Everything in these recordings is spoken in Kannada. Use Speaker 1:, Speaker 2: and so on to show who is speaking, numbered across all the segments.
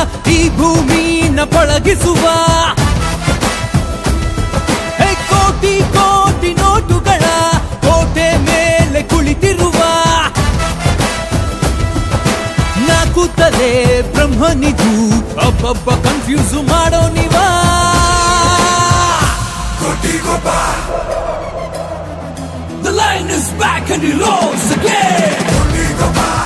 Speaker 1: ಈ ಭೂಮಿನ ಪಳಗಿಸುವ ಹೇ ಕೋಟಿ ಕೋಟಿ ನೋಟುಗಳ ಕೋಟೆ ಮೇಲೆ ಕುಳಿತಿರುವ ನಾಕುತ್ತಲೇ ಬ್ರಹ್ಮನಿಗೂ ಒಬ್ಬೊಬ್ಬ ಕನ್ಫ್ಯೂಸ್ ಮಾಡೋ ನೀವಾ The line is back and he rolls again.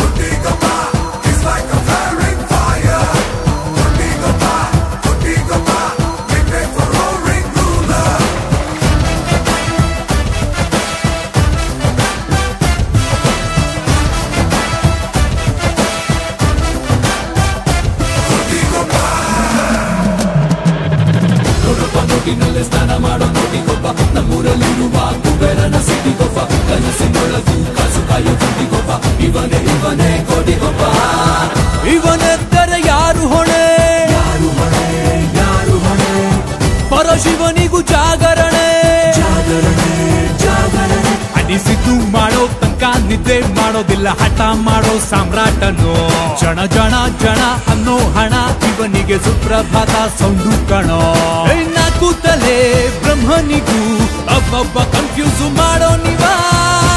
Speaker 1: ನೋಡಪ್ಪ ನೋಟಿನಲ್ಲೇ ಸ್ನಾನ ಮಾಡೋ ನೋಟಿಗೊಬ್ಬ ನಮ್ಮೂರಲ್ಲಿರುವ ಕುಬೇರನ ಸಿಟಿಗೊಬ್ಬ ಕನಸಿನೊಳಗೂ ಕಾಸು ಕಾಯೋ ದುಡ್ಡಿಗೊಬ್ಬ ಇವನೇ ಇವನೇ ಕೋಟಿಗೊಬ್ಬ ಇವನೆದ್ದರೆ ಯಾರು ಹೊಣೆ ಯಾರು ಹೊಣೆ ಯಾರು ಹೊಣೆ ಪರಶಿವನಿಗೂ ಜಾಗರಣೆ ಜಾಗರಣೆ ಜಾಗರಣೆ ಅನಿಸಿದ್ದು ಮಾಡೋ ತನಕ ನಿದ್ದೆ ಮಾಡೋದಿಲ್ಲ ಹಠ ಮಾಡೋ ಸಾಮ್ರಾಟನು ಜನ ಜನ ಜನ ಅನ್ನೋ ಹಣ ಇವನಿಗೆ ಸುಪ್ರಭಾತ ಸೌಂಡು ಕಣೋ ಕೂತಲೇ ಬ್ರಹ್ಮನಿಗೂ ಒಬ್ಬೊಬ್ಬ ಕನ್ಫ್ಯೂಸ್ ಮಾಡೋ ನೀವಾ